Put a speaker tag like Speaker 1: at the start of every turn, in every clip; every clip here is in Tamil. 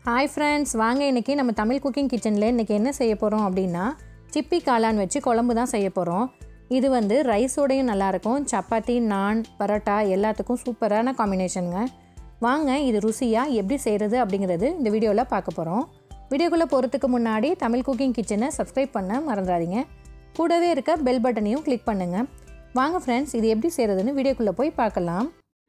Speaker 1: ஹாய் ஃப்ரெண்ட்ஸ் வாங்க இன்றைக்கி நம்ம தமிழ் குக்கிங் கிச்சனில் இன்றைக்கி என்ன செய்ய போகிறோம் அப்படின்னா சிப்பி காளான் வச்சு குழம்பு தான் செய்ய போகிறோம் இது வந்து ரைஸோடையும் நல்லாயிருக்கும் சப்பாத்தி நான் பரோட்டா எல்லாத்துக்கும் சூப்பரான காம்பினேஷனுங்க வாங்க இது ருசியாக எப்படி செய்கிறது அப்படிங்கிறது இந்த வீடியோவில் பார்க்க போகிறோம் வீடியோக்குள்ளே போகிறதுக்கு முன்னாடி தமிழ் குக்கிங் கிச்சனை சப்ஸ்கிரைப் பண்ண மறந்துடாதீங்க கூடவே இருக்க பெல் பட்டனையும் கிளிக் பண்ணுங்கள் வாங்க ஃப்ரெண்ட்ஸ் இது எப்படி செய்கிறதுன்னு வீடியோக்குள்ளே போய் பார்க்கலாம்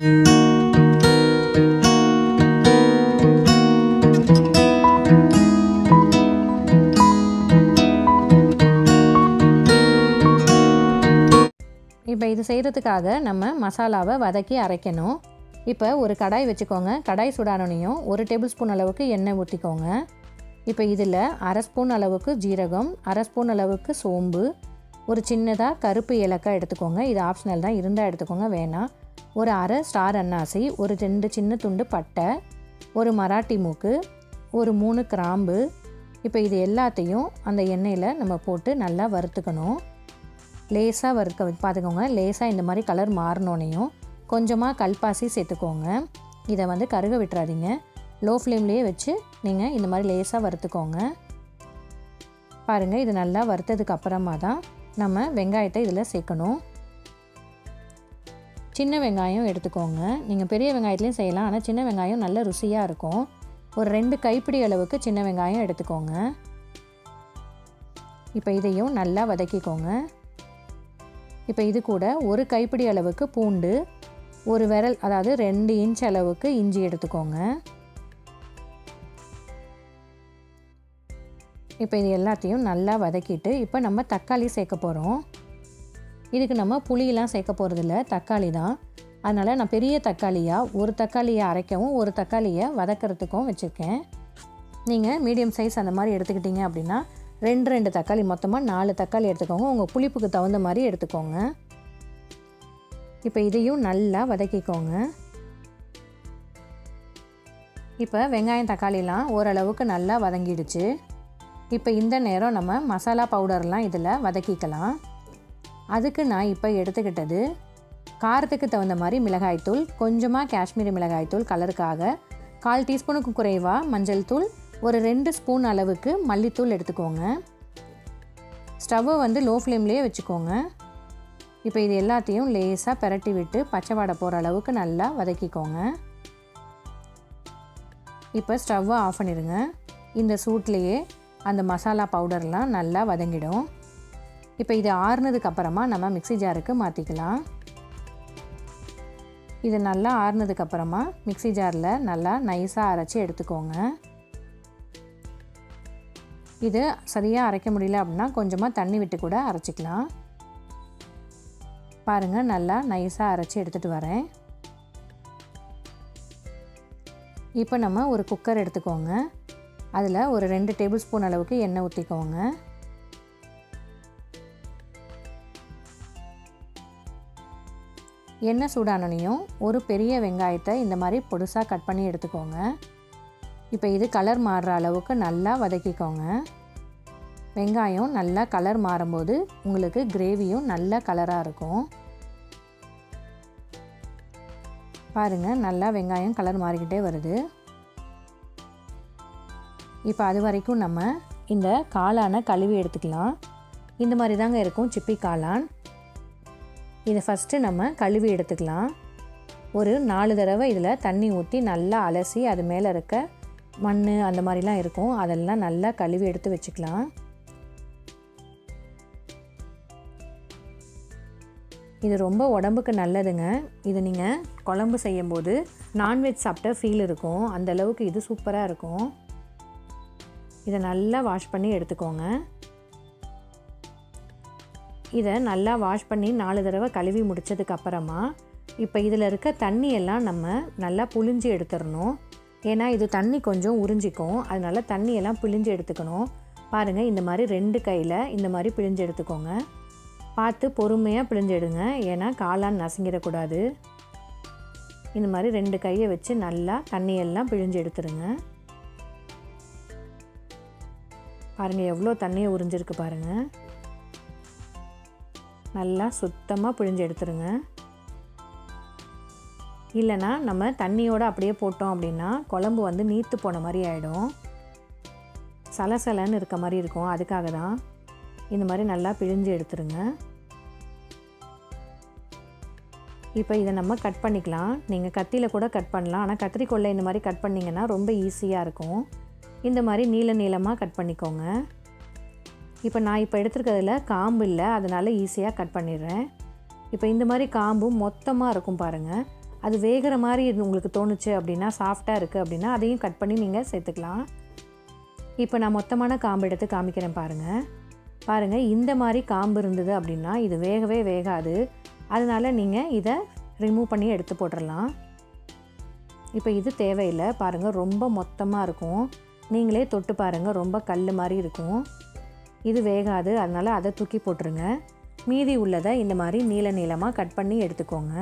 Speaker 1: இப்போ இது செய்கிறதுக்காக நம்ம மசாலாவை வதக்கி அரைக்கணும் இப்போ ஒரு கடாய் வச்சுக்கோங்க கடாய் சுடானோனையும் ஒரு டேபிள் ஸ்பூன் அளவுக்கு எண்ணெய் ஊற்றிக்கோங்க இப்போ இதில் அரை ஸ்பூன் அளவுக்கு ஜீரகம் அரை ஸ்பூன் அளவுக்கு சோம்பு ஒரு சின்னதாக கருப்பு ஏலக்காய் எடுத்துக்கோங்க இது ஆப்ஷனல் தான் இருந்தால் எடுத்துக்கோங்க வேணாம் ஒரு அரை ஸ்டார் அன்னாசி ஒரு ரெண்டு சின்ன துண்டு பட்டை ஒரு மராட்டி மூக்கு ஒரு மூணு கிராம்பு இப்போ இது எல்லாத்தையும் அந்த எண்ணெயில் நம்ம போட்டு நல்லா வறுத்துக்கணும் லேசாக வறுக்க பார்த்துக்கோங்க லேசாக இந்த மாதிரி கலர் மாறினோனையும் கொஞ்சமாக கல்பாசி சேர்த்துக்கோங்க இதை வந்து கருக விட்டுறாதீங்க லோ ஃப்ளேம்லேயே வச்சு நீங்கள் இந்த மாதிரி லேசாக வறுத்துக்கோங்க பாருங்கள் இது நல்லா வறுத்ததுக்கு அப்புறமா தான் நம்ம வெங்காயத்தை இதில் சேர்க்கணும் சின்ன வெங்காயம் எடுத்துக்கோங்க நீங்கள் பெரிய வெங்காயத்துலேயும் செய்யலாம் ஆனால் சின்ன வெங்காயம் நல்ல ருசியாக இருக்கும் ஒரு ரெண்டு கைப்பிடி அளவுக்கு சின்ன வெங்காயம் எடுத்துக்கோங்க இப்போ இதையும் நல்லா வதக்கிக்கோங்க இப்போ இது கூட ஒரு கைப்பிடி அளவுக்கு பூண்டு ஒரு விரல் அதாவது ரெண்டு இன்ச் அளவுக்கு இஞ்சி எடுத்துக்கோங்க இப்போ இது எல்லாத்தையும் நல்லா வதக்கிட்டு இப்போ நம்ம தக்காளி சேர்க்க போகிறோம் இதுக்கு நம்ம புளியெல்லாம் சேர்க்க போகிறதில்ல தக்காளி தான் அதனால் நான் பெரிய தக்காளியாக ஒரு தக்காளியை அரைக்கவும் ஒரு தக்காளியை வதக்கிறதுக்கும் வச்சுருக்கேன் நீங்கள் மீடியம் சைஸ் அந்த மாதிரி எடுத்துக்கிட்டிங்க அப்படின்னா ரெண்டு ரெண்டு தக்காளி மொத்தமாக நாலு தக்காளி எடுத்துக்கோங்க உங்கள் புளிப்புக்கு தகுந்த மாதிரி எடுத்துக்கோங்க இப்போ இதையும் நல்லா வதக்கிக்கோங்க இப்போ வெங்காயம் தக்காளிலாம் ஓரளவுக்கு நல்லா வதங்கிடுச்சு இப்போ இந்த நேரம் நம்ம மசாலா பவுடர்லாம் இதில் வதக்கிக்கலாம் அதுக்கு நான் இப்போ எடுத்துக்கிட்டது காரத்துக்கு தகுந்த மாதிரி மிளகாய்த்தூள் கொஞ்சமாக காஷ்மீரி மிளகாய்த்தூள் கலருக்காக கால் டீஸ்பூனுக்கு குறைவாக மஞ்சள் தூள் ஒரு ரெண்டு ஸ்பூன் அளவுக்கு மல்லித்தூள் எடுத்துக்கோங்க ஸ்டவ்வை வந்து லோ ஃப்ளேம்லேயே வச்சுக்கோங்க இப்போ இது எல்லாத்தையும் லேசாக பெரட்டி விட்டு பச்சை வாடை போகிற அளவுக்கு நல்லா வதக்கிக்கோங்க இப்போ ஸ்டவ்வை ஆஃப் பண்ணிடுங்க இந்த சூட்லேயே அந்த மசாலா பவுடர்லாம் நல்லா வதங்கிடும் இப்போ இது ஆறுனதுக்கு அப்புறமா நம்ம மிக்சி ஜாருக்கு மாற்றிக்கலாம் இது நல்லா ஆறுனதுக்கு அப்புறமா மிக்சி ஜாரில் நல்லா நைஸாக அரைச்சி எடுத்துக்கோங்க இது சரியாக அரைக்க முடியல அப்படின்னா கொஞ்சமாக தண்ணி விட்டு கூட அரைச்சிக்கலாம் பாருங்கள் நல்லா நைஸாக அரைச்சி எடுத்துகிட்டு வரேன் இப்போ நம்ம ஒரு குக்கர் எடுத்துக்கோங்க அதில் ஒரு ரெண்டு டேபிள் ஸ்பூன் அளவுக்கு எண்ணெய் ஊற்றிக்கோங்க எண்ணெய் சூடானனையும் ஒரு பெரிய வெங்காயத்தை இந்த மாதிரி பொடுசாக கட் பண்ணி எடுத்துக்கோங்க இப்போ இது கலர் மாறுற அளவுக்கு நல்லா வதக்கிக்கோங்க வெங்காயம் நல்லா கலர் மாறும்போது உங்களுக்கு கிரேவியும் நல்ல கலராக இருக்கும் பாருங்கள் நல்லா வெங்காயம் கலர் மாறிக்கிட்டே வருது இப்போ அது வரைக்கும் நம்ம இந்த காளானை கழுவி எடுத்துக்கலாம் இந்த மாதிரி தாங்க இருக்கும் சிப்பி காளான் இதை ஃபஸ்ட்டு நம்ம கழுவி எடுத்துக்கலாம் ஒரு நாலு தடவை இதில் தண்ணி ஊற்றி நல்லா அலசி அது மேலே இருக்க மண் அந்த மாதிரிலாம் இருக்கும் அதெல்லாம் நல்லா கழுவி எடுத்து வச்சுக்கலாம் இது ரொம்ப உடம்புக்கு நல்லதுங்க இது நீங்கள் குழம்பு செய்யும்போது நான்வெஜ் சாப்பிட்ட ஃபீல் இருக்கும் அந்த அளவுக்கு இது சூப்பராக இருக்கும் இதை நல்லா வாஷ் பண்ணி எடுத்துக்கோங்க இதை நல்லா வாஷ் பண்ணி நாலு தடவை கழுவி முடித்ததுக்கு அப்புறமா இப்போ இதில் இருக்க தண்ணியெல்லாம் நம்ம நல்லா புழிஞ்சு எடுத்துடணும் ஏன்னா இது தண்ணி கொஞ்சம் உறிஞ்சிக்கும் அதனால் தண்ணியெல்லாம் பிழிஞ்சு எடுத்துக்கணும் பாருங்கள் இந்த மாதிரி ரெண்டு கையில் இந்த மாதிரி பிழிஞ்சு எடுத்துக்கோங்க பார்த்து பொறுமையாக பிழிஞ்சு எடுங்க ஏன்னா காளான் நசுங்கிடக்கூடாது இந்த மாதிரி ரெண்டு கையை வச்சு நல்லா தண்ணியெல்லாம் பிழிஞ்சு எடுத்துருங்க பாருங்கள் எவ்வளோ தண்ணியை உறிஞ்சிருக்கு பாருங்கள் நல்லா சுத்தமாக பிழிஞ்சு எடுத்துருங்க இல்லைன்னா நம்ம தண்ணியோடு அப்படியே போட்டோம் அப்படின்னா குழம்பு வந்து நீத்து போன மாதிரி ஆகிடும் சலசலன்னு இருக்க மாதிரி இருக்கும் அதுக்காக தான் இந்த மாதிரி நல்லா பிழிஞ்சு எடுத்துருங்க இப்போ இதை நம்ம கட் பண்ணிக்கலாம் நீங்கள் கத்தியில் கூட கட் பண்ணலாம் ஆனால் கத்திரிக்கோல்ல இந்த மாதிரி கட் பண்ணிங்கன்னா ரொம்ப ஈஸியாக இருக்கும் இந்த மாதிரி நீள நீளமாக கட் பண்ணிக்கோங்க இப்போ நான் இப்போ எடுத்துருக்கிறதுல காம்பு இல்லை அதனால் ஈஸியாக கட் பண்ணிடுறேன் இப்போ இந்த மாதிரி காம்பு மொத்தமாக இருக்கும் பாருங்கள் அது வேகிற மாதிரி இது உங்களுக்கு தோணுச்சு அப்படின்னா சாஃப்டாக இருக்குது அப்படின்னா அதையும் கட் பண்ணி நீங்கள் சேர்த்துக்கலாம் இப்போ நான் மொத்தமான காம்பு எடுத்து காமிக்கிறேன் பாருங்கள் பாருங்கள் இந்த மாதிரி காம்பு இருந்தது அப்படின்னா இது வேகவே வேகாது அதனால் நீங்கள் இதை ரிமூவ் பண்ணி எடுத்து போட்டுடலாம் இப்போ இது தேவையில்லை பாருங்கள் ரொம்ப மொத்தமாக இருக்கும் நீங்களே தொட்டு பாருங்கள் ரொம்ப கல் மாதிரி இருக்கும் இது வேகாது அதனால் அதை தூக்கி போட்டுருங்க மீதி உள்ளதை இந்த மாதிரி நீள நீளமாக கட் பண்ணி எடுத்துக்கோங்க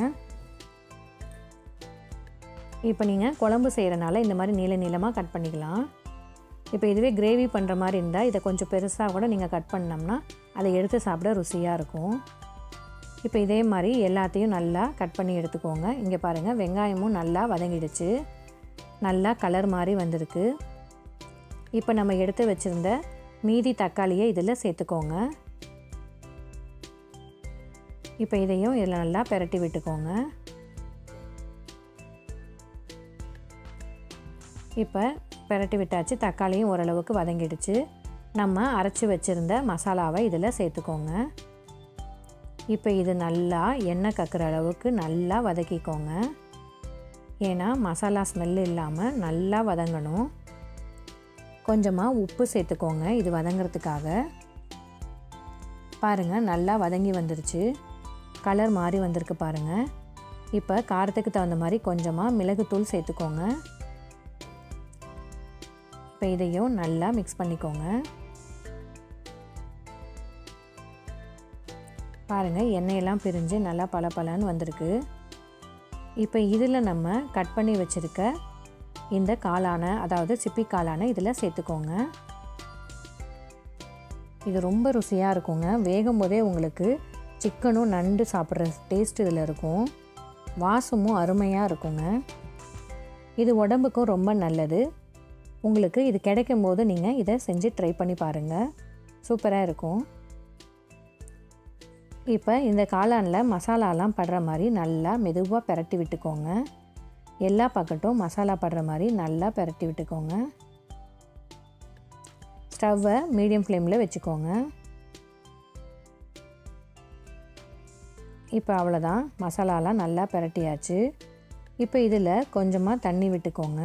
Speaker 1: இப்போ நீங்கள் குழம்பு செய்கிறனால இந்த மாதிரி நீள நீளமாக கட் பண்ணிக்கலாம் இப்போ இதுவே கிரேவி பண்ணுற மாதிரி இருந்தால் இதை கொஞ்சம் பெருசாக கூட நீங்கள் கட் பண்ணோம்னா அதை எடுத்து சாப்பிட ருசியாக இருக்கும் இப்போ இதே மாதிரி எல்லாத்தையும் நல்லா கட் பண்ணி எடுத்துக்கோங்க இங்கே பாருங்கள் வெங்காயமும் நல்லா வதங்கிடுச்சு நல்லா கலர் மாதிரி வந்திருக்கு இப்போ நம்ம எடுத்து வச்சுருந்த மீதி தக்காளியை இதில் சேர்த்துக்கோங்க இப்போ இதையும் இதில் நல்லா பெரட்டி விட்டுக்கோங்க இப்போ பெரட்டி விட்டாச்சு தக்காளியும் ஓரளவுக்கு வதங்கிடுச்சு நம்ம அரைச்சி வச்சுருந்த மசாலாவை இதில் சேர்த்துக்கோங்க இப்போ இது நல்லா எண்ணெய் கக்குற அளவுக்கு நல்லா வதக்கிக்கோங்க ஏன்னா மசாலா ஸ்மெல் இல்லாமல் நல்லா வதங்கணும் கொஞ்சமாக உப்பு சேர்த்துக்கோங்க இது வதங்கிறதுக்காக பாருங்கள் நல்லா வதங்கி வந்துருச்சு கலர் மாறி வந்திருக்கு பாருங்கள் இப்போ காரத்துக்கு தகுந்த மாதிரி கொஞ்சமாக மிளகுத்தூள் சேர்த்துக்கோங்க இப்போ இதையும் நல்லா மிக்ஸ் பண்ணிக்கோங்க பாருங்கள் எண்ணெயெல்லாம் பிரிஞ்சு நல்லா பளபளன்னு வந்திருக்கு இப்போ இதில் நம்ம கட் பண்ணி வச்சுருக்க இந்த காளானை அதாவது சிப்பி காளானை இதில் சேர்த்துக்கோங்க இது ரொம்ப ருசியாக இருக்குங்க வேகும் போதே உங்களுக்கு சிக்கனும் நண்டு சாப்பிட்ற டேஸ்ட் இதில் இருக்கும் வாசமும் அருமையாக இருக்குங்க இது உடம்புக்கும் ரொம்ப நல்லது உங்களுக்கு இது கிடைக்கும் போது நீங்கள் இதை செஞ்சு ட்ரை பண்ணி பாருங்கள் சூப்பராக இருக்கும் இப்போ இந்த காளானில் மசாலாலாம் படுற மாதிரி நல்லா மெதுவாக பெரட்டி விட்டுக்கோங்க எல்லா பக்கட்டும் மசாலா படுற மாதிரி நல்லா பெரட்டி விட்டுக்கோங்க ஸ்டவ்வை மீடியம் ஃப்ளேமில் வச்சுக்கோங்க இப்போ அவ்வளோதான் மசாலாலாம் நல்லா பெரட்டியாச்சு இப்போ இதில் கொஞ்சமாக தண்ணி விட்டுக்கோங்க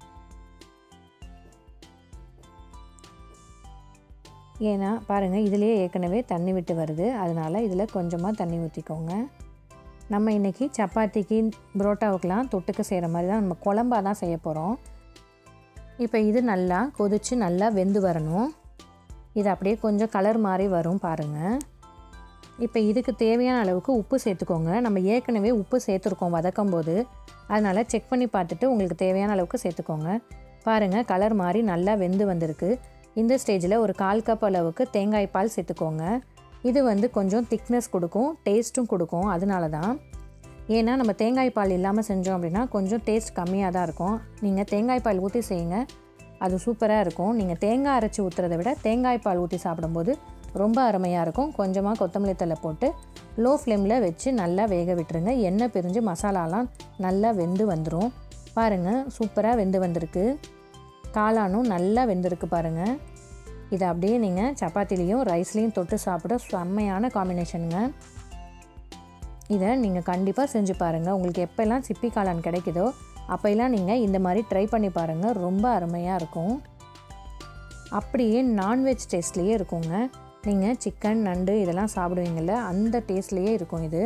Speaker 1: ஏன்னா பாருங்கள் இதிலேயே ஏற்கனவே தண்ணி விட்டு வருது அதனால் இதில் கொஞ்சமாக தண்ணி ஊற்றிக்கோங்க நம்ம இன்றைக்கி சப்பாத்திக்கு புரோட்டாவுக்கெலாம் தொட்டுக்க செய்கிற மாதிரி தான் நம்ம குழம்பாக தான் செய்ய போகிறோம் இப்போ இது நல்லா கொதித்து நல்லா வெந்து வரணும் இது அப்படியே கொஞ்சம் கலர் மாதிரி வரும் பாருங்கள் இப்போ இதுக்கு தேவையான அளவுக்கு உப்பு சேர்த்துக்கோங்க நம்ம ஏற்கனவே உப்பு சேர்த்துருக்கோம் வதக்கும் போது அதனால் செக் பண்ணி பார்த்துட்டு உங்களுக்கு தேவையான அளவுக்கு சேர்த்துக்கோங்க பாருங்கள் கலர் மாதிரி நல்லா வெந்து வந்திருக்கு இந்த ஸ்டேஜில் ஒரு கால் கப் அளவுக்கு தேங்காய் பால் சேர்த்துக்கோங்க இது வந்து கொஞ்சம் திக்னஸ் கொடுக்கும் டேஸ்ட்டும் கொடுக்கும் அதனால தான் ஏன்னா நம்ம தேங்காய் பால் இல்லாமல் செஞ்சோம் அப்படின்னா கொஞ்சம் டேஸ்ட் கம்மியாக தான் இருக்கும் நீங்கள் தேங்காய் பால் ஊற்றி செய்யுங்க அது சூப்பராக இருக்கும் நீங்கள் தேங்காய் அரைச்சி ஊற்றுறதை விட தேங்காய் பால் ஊற்றி சாப்பிடும்போது ரொம்ப அருமையாக இருக்கும் கொஞ்சமாக கொத்தமல்லி தலை போட்டு லோ ஃப்ளேமில் வச்சு நல்லா வேக விட்டுருங்க எண்ணெய் பிரிஞ்சு மசாலாலாம் நல்லா வெந்து வந்துடும் பாருங்கள் சூப்பராக வெந்து வந்திருக்கு காளானும் நல்லா வெந்திருக்கு பாருங்கள் இதை அப்படியே நீங்கள் சப்பாத்திலையும் ரைஸ்லேயும் தொட்டு சாப்பிட செம்மையான காம்பினேஷனுங்க இதை நீங்கள் கண்டிப்பாக செஞ்சு பாருங்கள் உங்களுக்கு எப்போல்லாம் சிப்பி காளான் கிடைக்குதோ அப்போல்லாம் நீங்கள் இந்த மாதிரி ட்ரை பண்ணி பாருங்கள் ரொம்ப அருமையாக இருக்கும் அப்படியே நான்வெஜ் டேஸ்ட்லேயே இருக்குங்க நீங்கள் சிக்கன் நண்டு இதெல்லாம் சாப்பிடுவீங்கள்ல அந்த டேஸ்ட்லேயே இருக்கும் இது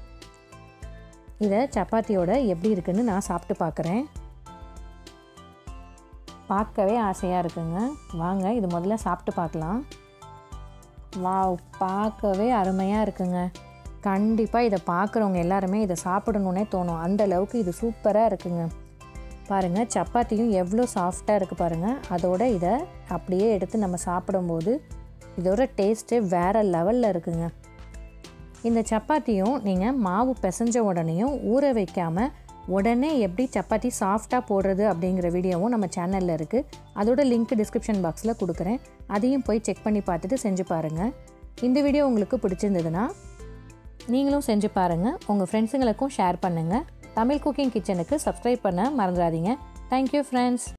Speaker 1: இதை சப்பாத்தியோட எப்படி இருக்குன்னு நான் சாப்பிட்டு பார்க்குறேன் பார்க்கவே ஆசையாக இருக்குங்க வாங்க இது முதல்ல சாப்பிட்டு பார்க்கலாம் வாவ் பார்க்கவே அருமையாக இருக்குங்க கண்டிப்பாக இதை பார்க்குறவங்க எல்லாருமே இதை சாப்பிடணுன்னே தோணும் அந்த அளவுக்கு இது சூப்பராக இருக்குங்க பாருங்கள் சப்பாத்தியும் எவ்வளோ சாஃப்டாக இருக்குது பாருங்கள் அதோட இதை அப்படியே எடுத்து நம்ம சாப்பிடும்போது இதோட டேஸ்ட்டு வேறு லெவலில் இருக்குங்க இந்த சப்பாத்தியும் நீங்கள் மாவு பிசைஞ்ச உடனேயும் ஊற வைக்காமல் உடனே எப்படி சப்பாத்தி சாஃப்டாக போடுறது அப்படிங்கிற வீடியோவும் நம்ம சேனலில் இருக்குது அதோட லிங்க் டிஸ்கிரிப்ஷன் பாக்ஸில் கொடுக்குறேன் அதையும் போய் செக் பண்ணி பார்த்துட்டு செஞ்சு பாருங்கள் இந்த வீடியோ உங்களுக்கு பிடிச்சிருந்ததுன்னா நீங்களும் செஞ்சு பாருங்கள் உங்கள் ஃப்ரெண்ட்ஸுங்களுக்கும் ஷேர் பண்ணுங்கள் தமிழ் குக்கிங் கிச்சனுக்கு சப்ஸ்கிரைப் பண்ண மறந்துடாதீங்க தேங்க்யூ ஃப்ரெண்ட்ஸ்